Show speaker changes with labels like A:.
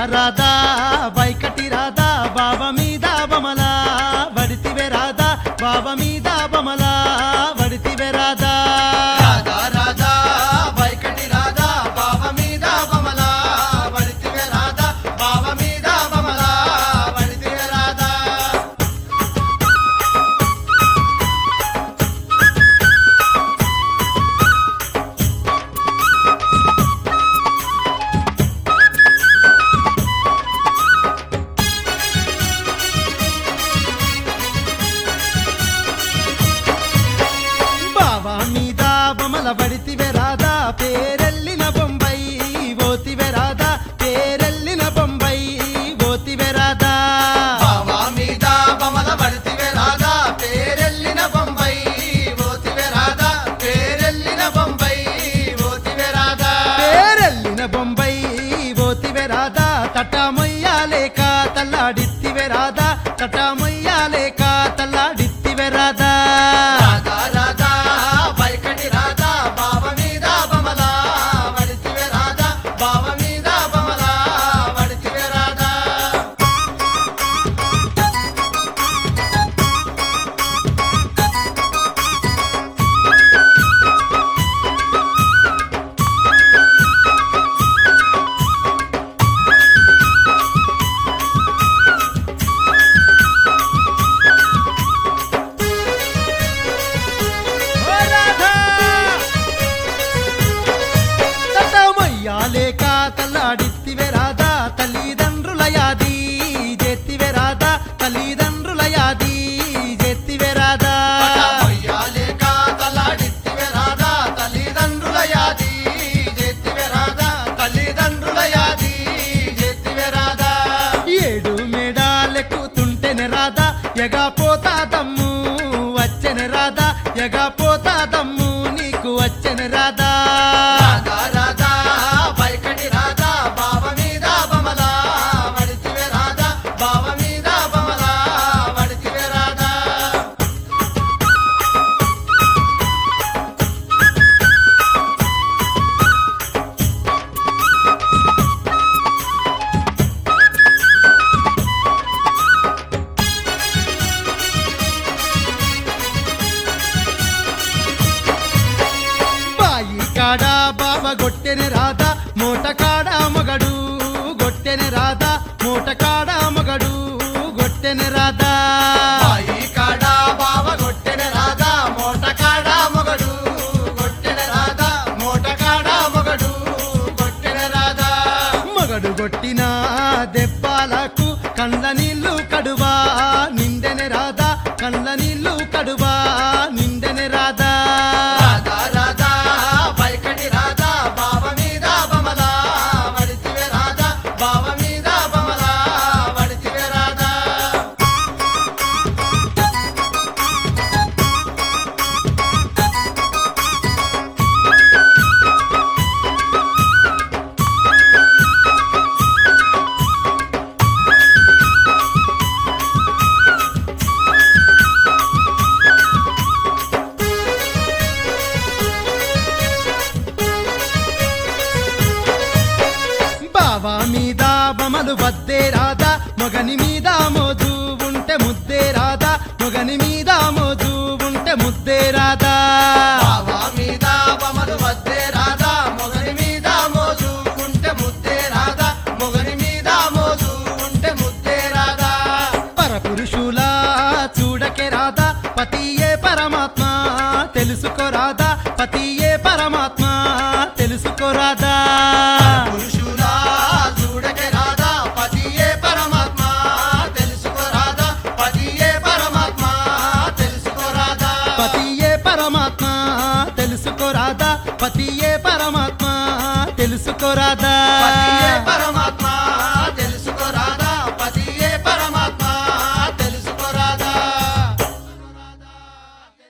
A: రాధా వైకటి రాధా బాబా మీద బమలా వడితివే రాధా బాబా మీద బమలా వడితివే రాధా
B: రాధా రాధా వైకటి రాధా బావ మీద బమలా వడితివే రాధా బావ మీద బమలా వడితివే రాధా
A: బాబా మీద బమల వడితివే రాధా పేరెల్లిన బొంబై ఓతివే రాధా పేరెల్లిన బొంబై ఓతివే రాధా
B: బావ మీద బమల వడితివే రాధా పేరెల్లిన బొంబై ఓతివే రాధా పేరెల్లిన బొంబై ఓతివే రాధా
A: పేరెల్లిన బొంబై ఓతివే రాధా తటమొయ్యాలేక తల్లాడిత్తివే రాధా తటమొయ్యాలేక తల్లాడిత్తివే రాధా
B: రాధా రాధా వైకటి రాధా బావ మీద బమలా వడితివే రాధా బావ మీద బమలా వడితివే రాధా
A: ఓ రాధా తటమొయ్యాలేక తల్లాడిత్తివే రాధా తల్లిదండ్రుల యాది జెత్తివే రాధా తల్లిదండ్రుల యాది జెత్తివే రాధా
B: మొయ్యాలేక తలాడిత్తివే రాధా తల్లిదండ్రుల యాది జెత్తివే రాధా తల్లిదండ్రుల యాది జెత్తివే రాధా
A: ఏడు మేడాలెక్కుతుంటేనే రాధా ఎగా పోతా దమ్ము వచ్చెన రాధా ఎగా పోతా దమ్ము నీకు వచ్చెన రాధా
B: రాధా రాధా వైకటి రాధా బావ మీద బమలా వడితివే రాధా బావ మీద బమలా వడితివే రాధా
A: బాయి కాడ బావ గొట్టెన రాధా మూట కాడ మగడు గొట్టెన రాధా మూట కాడ మగడు గొట్టెన రాధా
B: బాయి కాడ బావ గొట్టెన రాధా మోట కాడ మొగడు గొట్టెన రాధా మోట కాడ మొగడు గొట్టెన రాధా
A: మగడు గొట్టిన దెబ్బలకు కండ్ల నీళ్లు కడువా నిండెన రాధా కండ్ల నీళ్లు కడువా నిండెన రాధా
B: రాధా రాధా వైకటి రాధా బావ మీద బమలా వడితివే రాధా బావ మీద బమలా వడితివే రాధా
A: బావా మీద బమలు వద్దే రాధా మొగని మీద మోజు ఉంటే ముద్దే రాధా మొగని మీద మోజు ఉంటే ముద్దే రాధా
B: బావ మీద బమలు వద్దే రాధా మొగని మీద మోజు ఉంటే ముద్దే రాధా మొగని మీద మోజు ఉంటే ముద్దే రాధా
A: పరపురుషుల చూడకే రాధా పతియే పరమాత్మ తెలుసుకో రాధా పతియే పరమాత్మ తెలుసుకో రాధా
B: పురుషులా చూడకే రాధా పతియే పరమాత్మ తెలుసుకో రాధా పతియే పరమాత్మ తెలుసుకో రాధా
A: పతియే పరమాత్మ తెలుసుకో రాధా పతియే పరమాత్మ తెలుసుకో రాధా
B: పతియే పరమాత్మ